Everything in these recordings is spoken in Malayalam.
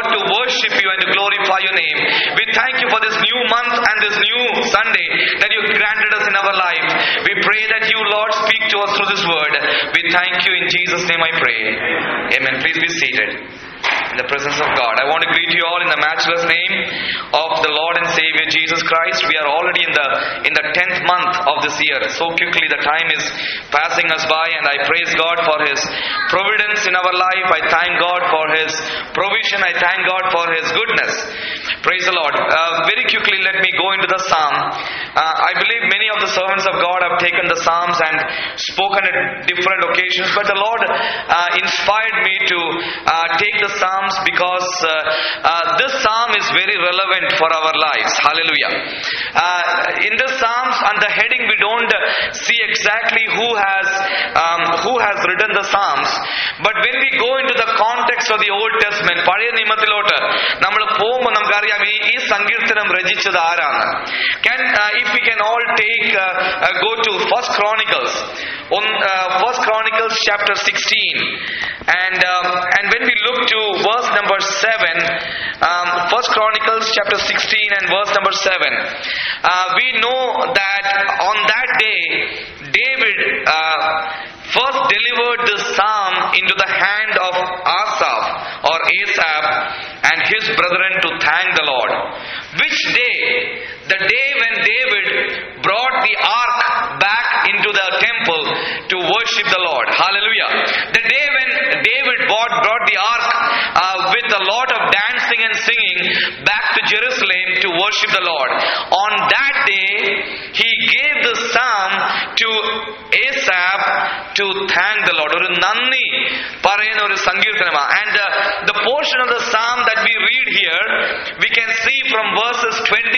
Lord, to worship you and to glorify your name. We thank you for this new month and this new Sunday that you granted us in our life. We pray that you, Lord, speak to us through this word. We thank you in Jesus' name I pray. Amen. Please be seated in the presence of God. I want to greet you all in the matchless name of the Lord and Savior Jesus Christ. We are already in the in the tenth month of this year. So quickly the time is passing us by, and I praise God for His providence in our life. I thank God for His provision. I thank God for His goodness. Praise the Lord. Uh, very quickly, let me go into the Psalm. Uh, I believe many of the servants of God have taken the Psalms and spoken at different occasions, but the Lord uh, inspired me to uh, take the Psalms because uh, uh, this Psalm is very relevant for our lives. Hallelujah. Uh, in the Psalms, on the heading, we don't see exactly who has um, who has written the Psalms, but when we go into the context of the Old Testament, പഴയ നിയമത്തിലോട്ട് നമ്മൾ പോകുമ്പോൾ നമുക്കറിയാം ഈ ഈ സങ്കീർത്തനം രചിച്ചത് ആരാണ് can uh, if we can all take uh, uh, go to first chronicles on uh, first chronicles chapter 16 and um, and when we look to verse number 7 um, first chronicles chapter 16 and verse number 7 uh, we know that on that day david uh, first delivered the psalm into the hand of asaph or asaph and his brethren to thank the lord which day the day when david brought the ark back into the temple to worship the lord hallelujah the day when david brought, brought the ark uh, with a lot of dancing and singing back to jerusalem to worship the lord on that day he gave the psalm to asaph to thank the lord ഒരു നന്ദി പറയുന്ന ഒരു സങ്കീർത്തനമാണ് and the portion of the psalm that we read here we can see from verses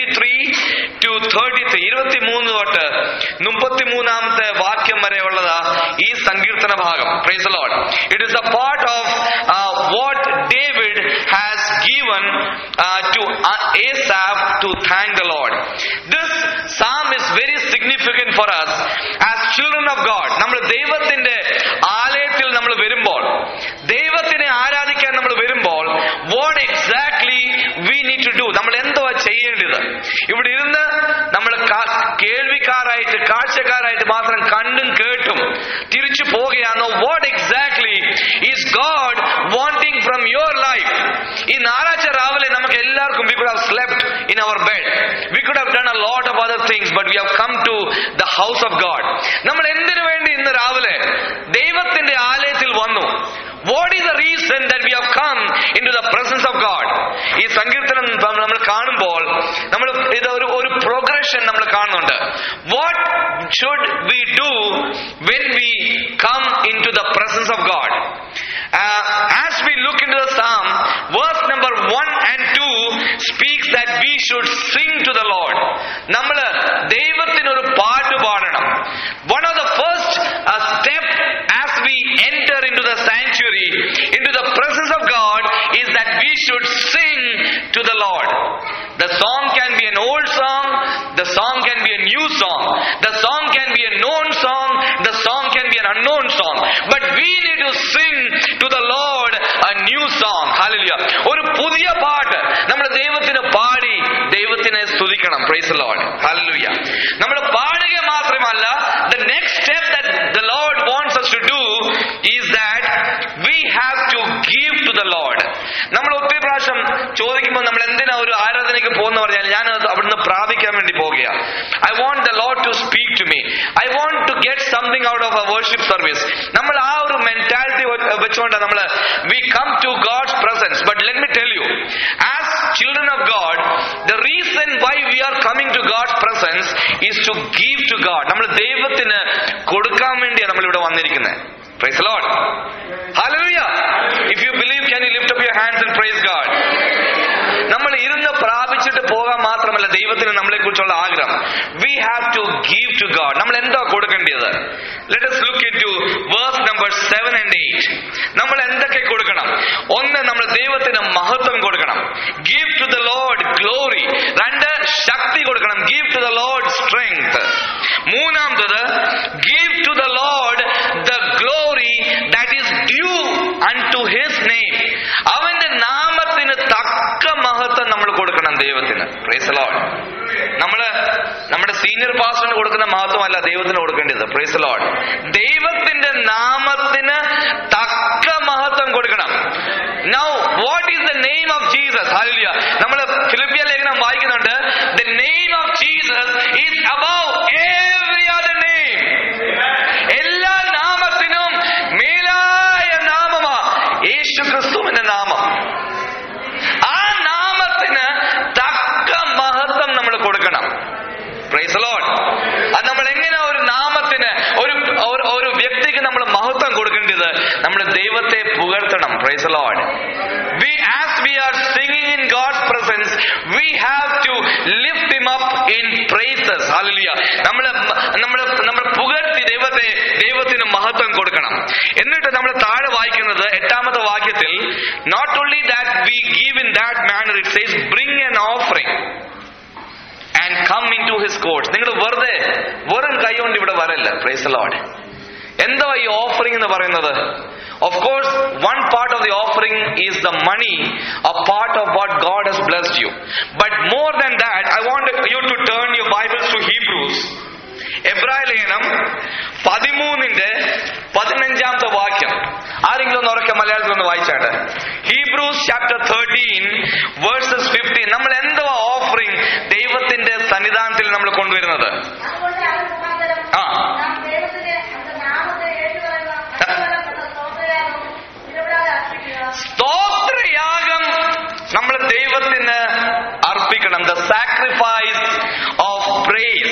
23 to 33 ഇരുപത്തിമൂന്ന് തൊട്ട് മുപ്പത്തിമൂന്നാമത്തെ വാക്യം വരെ ഉള്ളതാ ഈ സങ്കീർത്തന ഭാഗം praise Lord it is a part of what David has given to Asaph to thank the Lord. This psalm is very significant for us as children of God. നമ്മൾ ദൈവത്തിന്റെ ആലയത്തിൽ നമ്മൾ വരുമ്പോൾ ദൈവത്തിനെ ആരാധിക്കാൻ നമ്മൾ വരുമ്പോൾ what exactly we need to do നമ്മൾ എന്തോ ചെയ്യേണ്ടത് ഇവിടെ ഇരുന്ന് നമ്മൾ കേൾവിക്കാരായിട്ട് കാഴ്ചക്കാരായിട്ട് മാത്രം കണ്ടും കേട്ടും തിരിച്ചു പോവുകയാണോ what exactly is God wanting from your life ഈ ഞായറാഴ്ച രാവിലെ നമുക്ക് എല്ലാവർക്കും we could have slept in our bed we could have done a lot of other things but we have come to the house of God നമ്മൾ എന്തിനു വേണ്ടി ഇന്ന് രാവിലെ ദൈവത്തിന്റെ ആലയത്തിൽ വന്നു what is the reason that we have come into the presence of God ഈ സങ്കീർത്തനം നമ്മൾ കാണുമ്പോൾ നമ്മൾ ഇത് ഒരു ഒരു പ്രോഗ്രഷൻ നമ്മൾ കാണുന്നുണ്ട് what should we do when we come into the presence of God as we look into the psalm verse number one and two speaks that we should sing to the Lord നമ്മൾ ദൈവത്തിന് ഒരു പാട്ട് പാടണം one of the first step as we enter into the sanctuary into the presence of God is that we should sing to the Lord The song can be an old song, the song can be a new song, the song can be a known song, the song can be an unknown song. But we need to sing to the Lord a new song. Hallelujah. ഒരു പുതിയ പാട്ട് നമ്മുടെ ദൈവത്തിന് പാടി ദൈവത്തിനെ സ്തുതിക്കണം പ്രൈസ് ലോഡ് ഹല്ലേലൂയ നമ്മൾ പാടുക മാത്രമല്ല the next step that the Lord wants us to do is that we have to give to the Lord. നമ്മൾ ഒത്തിരി പ്രാവശ്യം ചോദിക്കുമ്പോൾ നമ്മൾ എന്തിനാ ഒരു ആരാധനയ്ക്ക് പോകുന്ന പറഞ്ഞാൽ ഞാൻ അത് അവിടുന്ന് പ്രാപിക്കാൻ വേണ്ടി പോകുക I want the Lord to speak to me I want to get something out of a worship service നമ്മൾ ആ ഒരു മെന്റാലിറ്റി വെച്ചുകൊണ്ട് നമ്മൾ we come to God's presence but let me tell you as children of God the reason why we are coming to God's presence is to give to God നമ്മൾ ദൈവത്തിന് കൊടുക്കാൻ വേണ്ടിയാണ് നമ്മൾ ഇവിടെ വന്നിരിക്കുന്നത് praise Lord Hallelujah. If you believe, can you lift up your hands and praise God? നമ്മൾ ഇരുന്ന് പ്രാപിച്ചിട്ട് പോകാൻ മാത്രമല്ല ദൈവത്തിന് നമ്മളെ കുറിച്ചുള്ള ആഗ്രഹം we have to give to God നമ്മൾ എന്താ കൊടുക്കേണ്ടത് let us look into verse number seven and eight നമ്മൾ എന്തൊക്കെ കൊടുക്കണം ഒന്ന് നമ്മൾ ദൈവത്തിന് മഹത്വം കൊടുക്കണം give to the Lord glory രണ്ട് ശക്തി കൊടുക്കണം give to the Lord strength മൂന്നാമത്തത് give to the Lord the glory that is due unto his name അവന്റെ നാമത്തിന് തക്ക മഹത്വം നമ്മൾ കൊടുക്കണം ദൈവത്തിന് പ്രൈസ് ലോഡ് നമ്മള് നമ്മുടെ സീനിയർ പാസ്റ്ററിന് കൊടുക്കുന്ന മഹത്വമല്ല ദൈവത്തിന് കൊടുക്കേണ്ടത് പ്രൈസ് ലോഡ് ദൈവത്തിന്റെ നാമത്തിന് തക്ക മഹത്വം കൊടുക്കണം now what is the name of Jesus ഹാലിയ നമ്മൾ ഫിലിപ്പിയ ലേഖനം വായിക്കുന്നുണ്ട് the name of Jesus is above every other name എല്ലാ നാമത്തിനും മേലായ നാമമാ യേശു ക്രിസ്തുവിന്റെ നാമം ആ നാമത്തിന് തക്ക മഹത്വം നമ്മൾ കൊടുക്കണം പ്രൈസ് ലോഡ് അത് നമ്മൾ എങ്ങനെ ഒരു നാമത്തിന് ഒരു ഒരു- ഒരു വ്യക്തിക്ക് നമ്മൾ മഹത്വം കൊടുക്കേണ്ടത് നമ്മൾ ദൈവത്തെ പുകഴ്ത്തണം praise Lord we as we are singing in God's presence we have to lift him up in praises hallelujah നമ്മൾ നമ്മൾ നമ്മൾ പുകഴ്ത്തി ദൈവത്തെ ദൈവത്തിന് മഹത്വം കൊടുക്കണം എന്നിട്ട് നമ്മൾ താഴെ വായിക്കുന്നത് എട്ടാമത്തെ വാക്യത്തിൽ not only that we give in that manner it says bring an offering and come into his courts നിങ്ങൾ വെറുതെ വെറും കൈ കൊണ്ട് ഇവിടെ വരല്ല പ്രൈസ് ലോഡ് എന്താ ഈ ഓഫറിംഗ് എന്ന് പറയുന്നത് of course one part of the offering is the money a part of what God has blessed you but more than that I want you to turn your Bibles to Hebrews എബ്രായ ലേഖനം പതിമൂന്നിന്റെ പതിനഞ്ചാമത്തെ വാക്യം ആരെങ്കിലും ഒന്ന് ഉറക്കെ മലയാളത്തിൽ ഒന്ന് വായിച്ചാട്ടെ Hebrews chapter thirteen verses fifteen നമ്മൾ എന്തുവാ ഓഫറിംഗ് ദൈവത്തിന്റെ സന്നിധാനത്തിൽ നമ്മൾ കൊണ്ടുവരുന്നത് അതുകൊണ്ട് അവർ മുഖാന്തരം ആ. നാം ദൈവത്തിന്റെ അവന്റെ നാമത്തെ ഏറ്റുപറയുന്ന സകലപ്പെട്ട സ്തോത്രയാഗം ഇടപെടാതെ അർപ്പിക്കുക. സ്തോത്രയാഗം നമ്മൾ ദൈവത്തിന് അർപ്പിക്കണം the sacrifice of praise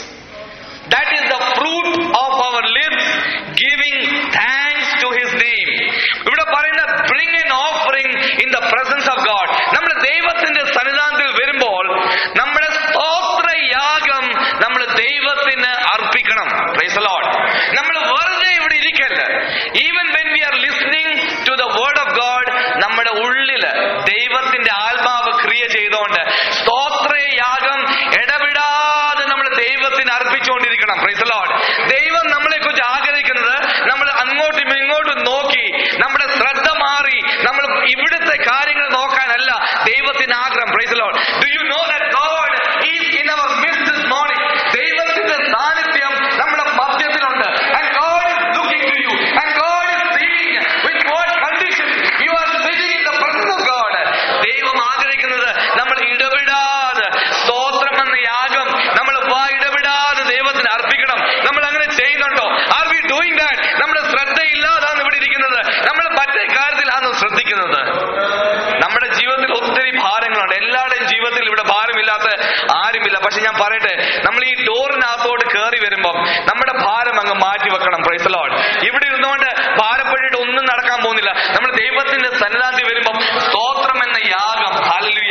that is the fruit of our lips giving thanks to his name ഇവിടെ പറയുന്ന bring an offering in the presence of God നമ്മൾ ദൈവത്തിന്റെ സന്നിധാനത്തിൽ വരുമ്പോൾ നമ്മുടെ സ്തോത്രയാഗം നമ്മൾ ദൈവത്തിന് അർപ്പിക്കണം പ്രൈസ് ലോഡ് നമ്മൾ വെറുതെ ഇവിടെ ഇരിക്കല്ല even when we are listening to the word of God നമ്മുടെ ഉള്ളില് ദൈവത്തിന്റെ ആത്മാവ് ക്രിയ ചെയ്തുകൊണ്ട് സ്തോത്രയാഗം ഇടപെടാതെ നമ്മൾ ദൈവത്തിന് അർപ്പിച്ചുകൊണ്ടിരിക്കണം പ്രൈസ് ലോഡ് ദൈവം നമ്മളെ കുറിച്ച് ആഗ്രഹിക്കുന്നത് നമ്മൾ അങ്ങോട്ടും ഇങ്ങോട്ടും നോക്കി നമ്മുടെ ശ്രദ്ധ മാറി നമ്മൾ ഇവിടുത്തെ കാര്യങ്ങൾ നോക്കാനല്ല ദൈവത്തിന് ആഗ്രഹം praise Lord do you know that God is in our midst this morning ദൈവത്തിന്റെ സാന്നിധ്യം നമ്മുടെ മധ്യത്തിലുണ്ട് and God is looking to you and God is seeing with what condition you are sitting in the presence of God ദൈവം ആഗ്രഹിക്കുന്നത് നമ്മൾ ഇടപെടാതെ സ്തോത്രം എന്ന യാഗം നമ്മൾ വാ ഇടപെടാതെ ദൈവത്തിന് അർപ്പിക്കണം നമ്മൾ അങ്ങനെ ചെയ്യുന്നുണ്ടോ ആർ വി ഡൂയിങ് ദാറ്റ് നമ്മുടെ ശ്രദ്ധയില്ലാതാണ് ഇവിടെ ഇരിക്കുന്നത് നമ്മൾ മറ്റേ കാര്യത്തിലാണ് ശ്രദ്ധിക്കുന്നത് നമ്മുടെ ജീവിതത്തിൽ ഒത്തിരി ഭാരങ്ങളുണ്ട് എല്ലാവരുടെയും ജീവിതത്തിൽ ഇവിടെ ഭാരമില്ലാത്ത ആരുമില്ല പക്ഷെ ഞാൻ പറയട്ടെ നമ്മൾ ഈ ഡോറിനകത്തോട്ട് കയറി വരുമ്പം നമ്മുടെ ഭാരം അങ്ങ് മാറ്റി വെക്കണം പ്രൈസ് ലോഡ് ഇവിടെ ഇരുന്നുകൊണ്ട് ഭാരപ്പെട്ടിട്ട് ഒന്നും നടക്കാൻ പോകുന്നില്ല നമ്മൾ ദൈവത്തിന്റെ സന്നിധാനത്തിൽ വരുമ്പം സ്തോത്രം എന്ന യാഗം ഹല്ലേലൂയ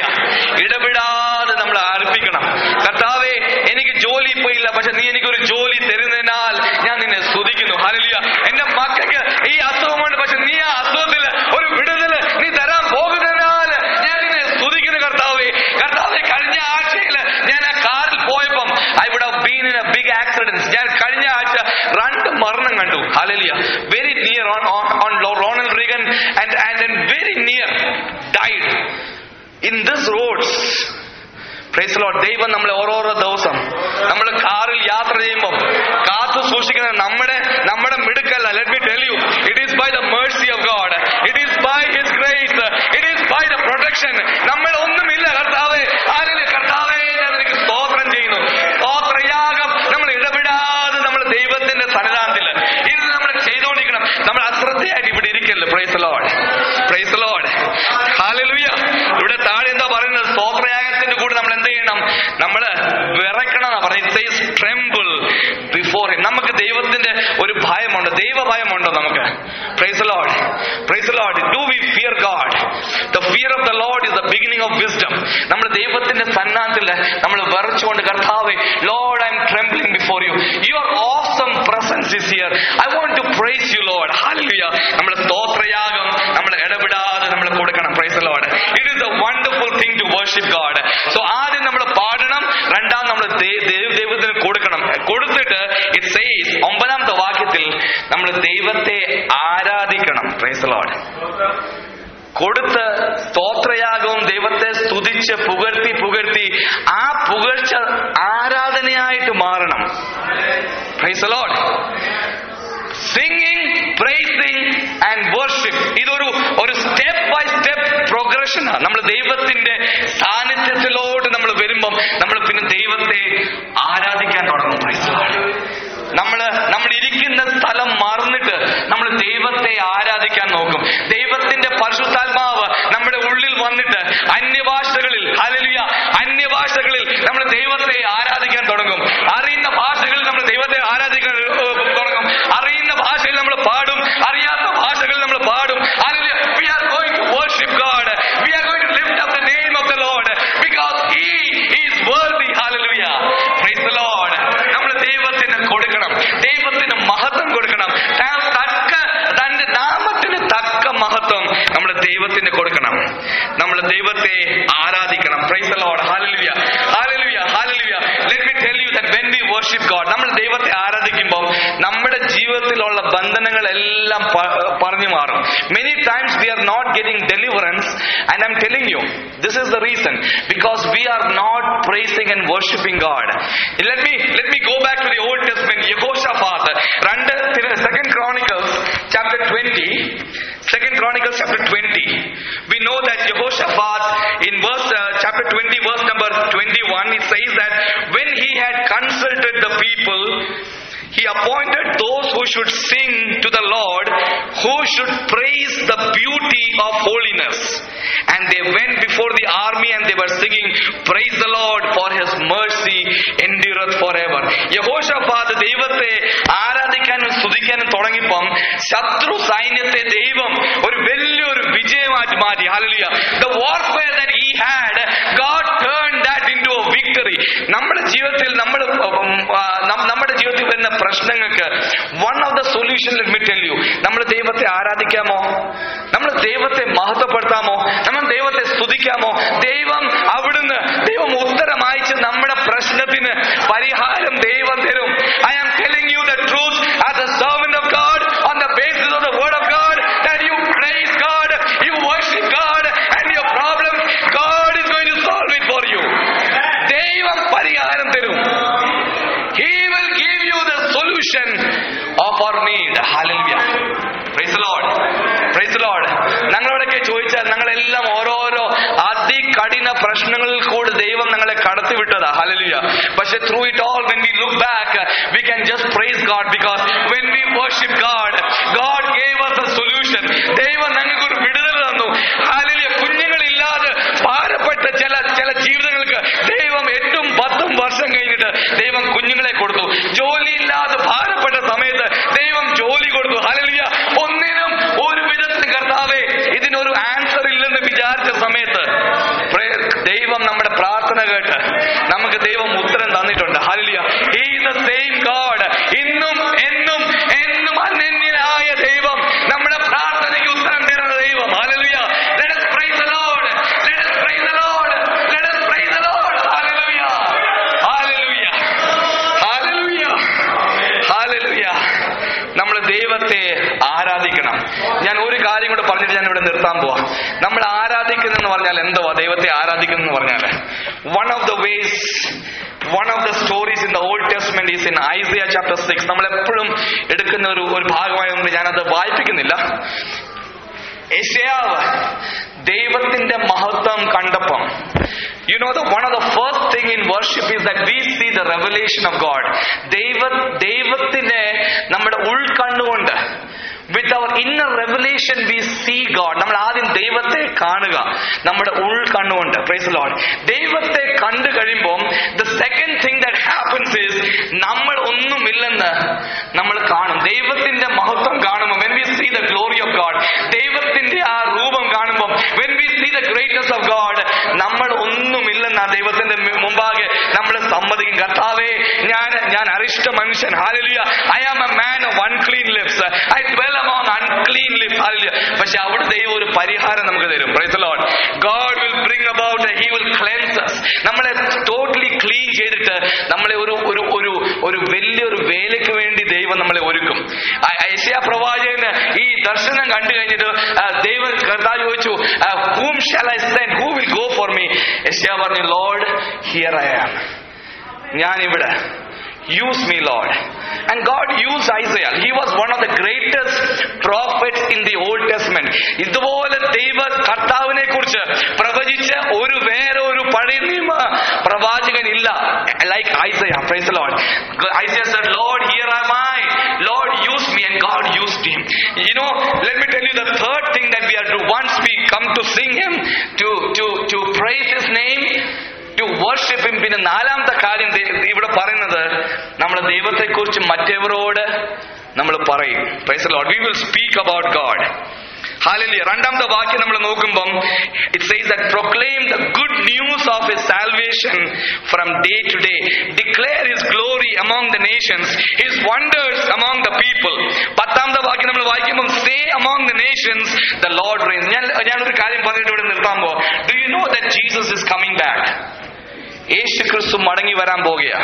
ഇടപെടാതെ നമ്മൾ അർപ്പിക്കണം കർത്താവേ എനിക്ക് ജോലി ഇപ്പൊ ഇല്ല പക്ഷെ നീ എനിക്കൊരു ജോലി തരുന്നതിനാൽ ഞാൻ നിന്നെ സ്തുതിക്കുന്നു ഹല്ലേലൂയ എന്റെ മക്കൾക്ക് ഈ അസുഖമുണ്ട് പക്ഷെ നീ ആ അസുഖത്തിൽ ഒരു വിടുതല് നീ തരാൻ പോകുന്നതിനാൽ ഞാൻ നിന്നെ സ്തുതിക്കുന്നു കർത്താവേ കർത്താവെ കഴിഞ്ഞ ആഴ്ചയിൽ ഞാൻ ആ കാറിൽ പോയപ്പം I would have been in a big accident ഞാൻ കഴിഞ്ഞ ആഴ്ച രണ്ട് മരണം കണ്ടു hallelujah very near on on Ronald Reagan and and very near died in this roads praise Lord ദൈവം നമ്മളെ ഓരോരോ ദിവസം നമ്മൾ കാറിൽ യാത്ര ചെയ്യുമ്പോൾ കാത്തു സൂക്ഷിക്കുന്നത് നമ്മുടെ നമ്മുടെ മിടുക്കല്ല let me tell you it is by the mercy of God it is by his grace it is by the protection നമ്മൾ ഒന്നുമില്ല കർത്താവേ ആരില്ല കർത്താവേ ഞാൻ നിനക്ക് സ്തോത്രം ചെയ്യുന്നു സ്തോത്രയാഗം നമ്മൾ ഇടപെടാതെ നമ്മൾ ദൈവത്തിന്റെ സന്നിധാനത്തിൽ ഇത് നമ്മൾ ചെയ്തുകൊണ്ടിരിക്കണം നമ്മൾ അശ്രദ്ധയായിട്ട് ഇവിടെ ഇരിക്കല്ലോ praise Lord praise Lord hallelujah ഇവിടെ താഴെ എന്താ പറയുന്നത് സ്തോത്രയാഗത്തിന്റെ കൂടെ നമ്മൾ എന്ത് ചെയ്യണം നമ്മൾ വിറയ്ക്കണം എന്നാ പറയുന്നത് ട്രെമ്പിൾ ബിഫോർ നമുക്ക് ദൈവത്തിന്റെ ഒരു ഭയമുണ്ട് ദൈവ ഭയമുണ്ടോ നമുക്ക് praise Lord praise Lord do we fear God the fear of the Lord is the beginning of wisdom നമ്മൾ ദൈവത്തിന്റെ സന്നാഹത്തിൽ നമ്മൾ വിറച്ചുകൊണ്ട് കർത്താവെ Lord I am trembling before you your awesome presence is here I want to praise you Lord hallelujah നമ്മൾ സ്തോത്രയാഗം നമ്മൾ ഇടപെടാതെ നമ്മൾ കൊടുക്കണം praise Lord it is a wonderful thing to worship God so ആദ്യം നമ്മൾ പാടണം രണ്ടാം നമ്മൾ ദൈവത്തിന് കൊടുക്കണം കൊടുത്തിട്ട് ഇറ്റ് സെയ്സ് ഒമ്പതാമത്തെ വാക്യത്തിൽ നമ്മൾ ദൈവത്തെ ആരാധിക്കണം പ്രൈസ് ലോഡ് കൊടുത്ത് സ്തോത്രയാഗവും ദൈവത്തെ സ്തുതിച്ച് സ്തുതിച്ച് പുകഴ്ത്തി പുകഴ്ത്തി ആ പുകഴ്ച ആരാധനയായിട്ട് മാറണം praise Lord singing praising and worship ഇതൊരു ഒരു സ്റ്റെപ്പ് ബൈ സ്റ്റെപ്പ് പ്രോഗ്രഷൻ ആണ് നമ്മൾ ദൈവത്തിന്റെ സാന്നിധ്യത്തിലോട്ട് നമ്മൾ വരുമ്പം നമ്മൾ പിന്നെ ദൈവത്തെ ആരാധിക്കാൻ തുടങ്ങും പ്രൈസ് ലോഡ് നമ്മള് നമ്മൾ ഇരിക്കുന്ന സ്ഥലം മറന്നിട്ട് നമ്മൾ ദൈവത്തെ ആരാധിക്കാൻ നോക്കും ദൈവത്തിന്റെ പരിശുദ്ധാത്മാവ് നമ്മുടെ ഉള്ളിൽ വന്നിട്ട് അന്യഭാഷകളിൽ ഹല്ലേലൂയ അന്യഭാഷകളിൽ നമ്മൾ ദൈവത്തെ ആരാധിക്കാൻ തുടങ്ങും അറിയുന്ന ഭാഷകളിൽ നമ്മൾ ദൈവത്തെ ആരാധിക്കാൻ ഏഹ്, തുടങ്ങും അറിയുന്ന ഭാഷയിൽ നമ്മൾ പാടും അറിയാത്ത ഭാഷകളിൽ നമ്മൾ പാടും Hallelujah. We are going to worship God. We are going to lift up the name of the Lord because He is worthy. Hallelujah. Praise the Lord. നമ്മൾ ദൈവത്തിന് കൊടുക്കണം ദൈവത്തിന് മഹത്വം കൊടുക്കണം താൻ തക്ക തന്റെ നാമത്തിന് തക്ക മഹത്വം നമ്മൾ ദൈവത്തിന് കൊടുക്കണം നമ്മൾ ദൈവത്തെ ആരാധിക്കണം praise the Lord. Hallelujah. Hallelujah. Hallelujah. Let me tell you that when we worship God നമ്മൾ ദൈവത്തെ ആരാധിക്കുമ്പോൾ നമ്മുടെ ജീവിതത്തിലുള്ള ബന്ധനങ്ങളെല്ലാം പ- പറഞ്ഞു മാറും many times we are not getting deliverance and I am telling you this is the reason because we are not praising and worshipping God let me let me go back to the Old Testament Jehoshaphat രണ്ട് second Chronicles chapter 20 Second Chronicles chapter 20. We know that Jehoshaphat in verse uh, chapter 20 verse number 21 it says that when he had consulted the people he appointed those who should sing to the Lord who should praise the beauty of holiness and they went before the army and they were singing praise the Lord for his mercy endureth forever Jehoshaphat ദൈവത്തെ ആരാധിക്കാനും സ്തുതിക്കാനും തുടങ്ങിയപ്പം ശത്രു സൈന്യത്തെ ദൈവം ഒരു വലിയൊരു വിജയമാറ്റി മാറ്റി hallelujah the warfare that he had God turned that into a victory നമ്മുടെ ജീവിതത്തിൽ നമ്മൾ നമ്മുടെ ജീവിതത്തിൽ വരുന്ന പ്രശ്നങ്ങൾക്ക് one of the solution let me tell you നമ്മൾ ദൈവത്തെ ആരാധിക്കാമോ നമ്മൾ ദൈവത്തെ മഹത്വപ്പെടുത്താമോ നമ്മൾ ദൈവത്തെ സ്തുതിക്കാമോ ദൈവം അവിടുന്ന് ദൈവം ഉത്തരം അയച്ച് നമ്മുടെ പ്രശ്നത്തിന് പരിഹാരം ദൈവം തരും I am telling you the truth as a servant of God on the basis of the word of God that you praise God you worship God and your problem God is going to solve it for you ദൈവം പരിഹാരം തരും He will give you the solution of our need. Hallelujah. Praise the Lord. Praise the Lord. ഞങ്ങളോടൊക്കെ ചോദിച്ചാൽ ഞങ്ങളെല്ലാം ഓരോരോ അതികഠിന പ്രശ്നങ്ങളിൽ കൂടി ദൈവം ഞങ്ങളെ കടത്തിവിട്ടതാ ഹലലിയ പക്ഷെ through it all when we look back we can just praise God because when we worship God God gave us a solution ദൈവം ഞങ്ങൾക്ക് ഒരു വിടുതൽ തന്നു ഹാലലിയ കുഞ്ഞുങ്ങളില്ലാതെ ഭാരപ്പെട്ട ചില ചില ജീവിതങ്ങൾക്ക് ദൈവം എട്ടും പത്തും വർഷം കഴിഞ്ഞിട്ട് ദൈവം കുഞ്ഞുങ്ങളെ കൊടുത്തു ജോലിയില്ലാതെ ഭാരപ്പെട്ട സമയത്ത് ദൈവം ജോലി കൊടുത്തു ഹലലിയ ഒന്നിനും ഒരു വിധത്തിൽ കർത്താവേ ഇതിനൊരു ആൻസർ ഇല്ലെന്ന് വിചാരിച്ച സമയത്ത് prayer, ദൈവം നമ്മുടെ പ്രാർത്ഥന കേട്ട് നമുക്ക് ദൈവം ഉത്തരം തന്നിട്ടുണ്ട് ഹലിയ ഈ ദ സെയിം ഗോഡ് ഇന്നും എന്നും എന്നും അനന്യനായ ദൈവം നമ്മുടെ പ്രാർത്ഥനയ്ക്ക് ഉത്തരം തരുന്ന ദൈവം hallelujah let us praise the lord let us praise the lord let us praise the lord hallelujah hallelujah hallelujah hallelujah നമ്മൾ ദൈവത്തെ ആരാധിക്കണം ഞാൻ ഒരു കാര്യം കൂടെ പറഞ്ഞിട്ട് ഞാൻ ഇവിടെ നിർത്താൻ പോവാ നമ്മൾ ആരാധിക്കുന്നെന്ന് പറഞ്ഞാൽ എന്തുവാ ദൈവത്തെ ആരാധിക്കുന്നെന്ന് പറഞ്ഞാൽ one of the ways one of the stories in the Old Testament is in Isaiah chapter six നമ്മൾ എപ്പോഴും എടുക്കുന്ന ഒരു ഒരു ഭാഗമായതുകൊണ്ട് ഞാനത് വായിപ്പിക്കുന്നില്ല യശയാവ് ദൈവത്തിന്റെ മഹത്വം കണ്ടപ്പം you know the one of the first thing in worship is that we see the revelation of God ദൈവ ദൈവത്തിനെ നമ്മുടെ ഉൾക്കണ്ണുകൊണ്ട് with our inner revelation we see God നമ്മൾ ആദ്യം ദൈവത്തെ കാണുക നമ്മുടെ ഉൾക്കണ്ണുകൊണ്ട് പ്രൈസ് ലോഡ് ദൈവത്തെ കണ്ടു കഴിയുമ്പോൾ the second thing that happens is നമ്മൾ ഒന്നുമില്ലെന്ന് നമ്മൾ കാണും ദൈവത്തിന്റെ മഹത്വം കാണുമ്പോൾ when we see the glory of God ദൈവത്തിന്റെ ആ രൂപം കാണുമ്പോൾ when we see the greatness of God നമ്മൾ ഒന്നുമില്ലെന്ന് ആ ദൈവത്തിന്റെ മു- മുമ്പാകെ നമ്മൾ സമ്മതിക്കും കർത്താവേ ഞാൻ ഞാൻ അരിഷ്ട മനുഷ്യൻ hallelujah I am a man of unclean lips I dwell among unclean lips hallelujah പക്ഷെ അവിടെ ദൈവം ഒരു പരിഹാരം നമുക്ക് തരും praise Lord God will bring about he will cleanse നമ്മളെ ടോട്ടലി ക്ലീൻ ചെയ്തിട്ട് നമ്മളെ ഒരു ഒരു ഒരു ഒരു വലിയൊരു വേലയ്ക്ക് വേണ്ടി ദൈവം നമ്മളെ ഒരുക്കും ഐശ്യ പ്രവാചകന് ഈ ദർശനം കണ്ടു കഴിഞ്ഞിട്ട് ആ, ദൈവം കർത്താവ് ചോദിച്ചു whom shall I send who will go for me യശ്യാ പറഞ്ഞു ലോർഡ് ഹിയർ ഐ ആം ഞാനിവിടെ use me Lord and God use Isaiah he was one of the greatest prophets in the Old Testament ഇതുപോലെ ദൈവ കർത്താവിനെ കുറിച്ച് പ്രവചിച്ച ഒരു വേറെ ഒരു പഴയ നിയമ പ്രവാചകൻ ഇല്ല like Isaiah praise Lord Isaiah said lord here am i lord use me and god used him you know let me tell you the third thing that we are to once we come to sing him to to to praise his name to worship him പിന്നെ നാലാമത്തെ കാര്യം ദേ- ഇവിടെ പറയുന്നത് നമ്മൾ ദൈവത്തെക്കുറിച്ച് മറ്റവരോട് നമ്മൾ പറയും praise Lord we will speak about God hallelujah രണ്ടാമത്തെ വാക്യം നമ്മൾ നോക്കുമ്പം it says that proclaim the good news of his salvation from day to day declare his glory among the nations his wonders among the people പത്താമത്തെ വാക്യം നമ്മൾ വായിക്കുമ്പോൾ say among the nations the Lord reign ഞാൻ ഞാനൊരു കാര്യം പറഞ്ഞിട്ട് ഇവിടെ നിർത്താൻ പോവാ do you know that Jesus is coming back യേശു ക്രിസ്തു മടങ്ങി വരാൻ പോകുക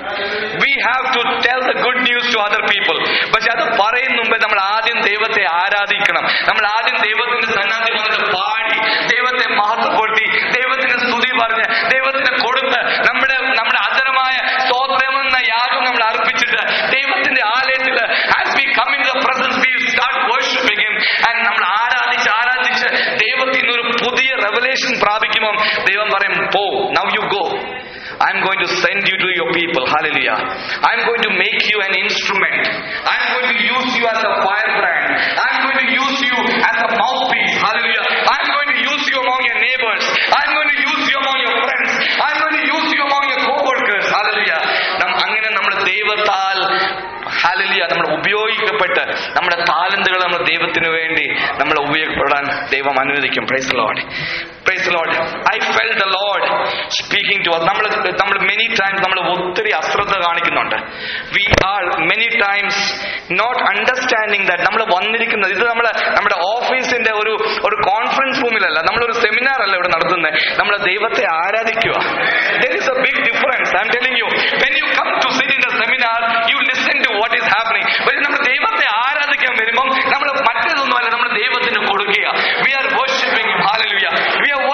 we have to tell the good news to other people പക്ഷെ അത് പറയും മുമ്പേ നമ്മൾ ആദ്യം ദൈവത്തെ ആരാധിക്കണം നമ്മൾ ആദ്യം ദൈവത്തിന്റെ സന്നാധി വന്നിട്ട് പാടി ദൈവത്തെ മഹത്വപ്പെടുത്തി ദൈവത്തിന് സ്തുതി പറഞ്ഞ് ദൈവത്തിന് കൊടുത്ത് നമ്മുടെ നമ്മുടെ അതരമായ സ്തോത്രമെന്ന യാഗം നമ്മൾ അർപ്പിച്ചിട്ട് ദൈവത്തിന്റെ ആലയത്തിൽ as we come in the presence we start worshipping him and നമ്മൾ ആരാധിച്ച് ആരാധിച്ച് ദൈവത്തിൽ നിന്ന് ഒരു പുതിയ റെവലേഷൻ പ്രാപിക്കുമ്പോൾ ദൈവം പറയും പോ now you go I'm going to send you to your people. Hallelujah. I'm going to make you an instrument. I'm going to use you as a firebrand. I'm going to use you as a mouthpiece. Hallelujah. I'm going to use you among your neighbors. I'm going to use you among your friends. I'm going to use you among your co-workers. Hallelujah. നം അങ്ങനെ നമ്മുടെ ദൈവത്താൽ ഹാലലിയ നമ്മൾ ഉപയോഗിക്കപ്പെട്ട് നമ്മുടെ താലന്തുകൾ നമ്മൾ ദൈവത്തിന് വേണ്ടി നമ്മൾ ഉപയോഗപ്പെടാൻ ദൈവം അനുവദിക്കും praise Lord praise Lord I fell the Lord speaking to നമ്മൾ നമ്മൾ മെനി ടൈംസ് നമ്മൾ ഒത്തിരി അശ്രദ്ധ കാണിക്കുന്നുണ്ട് we are many times not understanding that നമ്മൾ വന്നിരിക്കുന്നത് ഇത് നമ്മൾ നമ്മുടെ ഓഫീസിന്റെ ഒരു ഒരു കോൺഫറൻസ് റൂമിലല്ല നമ്മളൊരു സെമിനാർ അല്ല ഇവിടെ നടത്തുന്നത് നമ്മൾ ദൈവത്തെ ആരാധിക്കുക there is a big difference I am telling you when you come to sit in the seminar you listen to what is happening പക്ഷേ നമ്മൾ ദൈവത്തെ ആരാധിക്കാൻ വരുമ്പം നമ്മൾ മറ്റേതൊന്നുമല്ല നമ്മൾ ദൈവത്തിന് കൊടുക്കുക we are worshipping hallelujah we R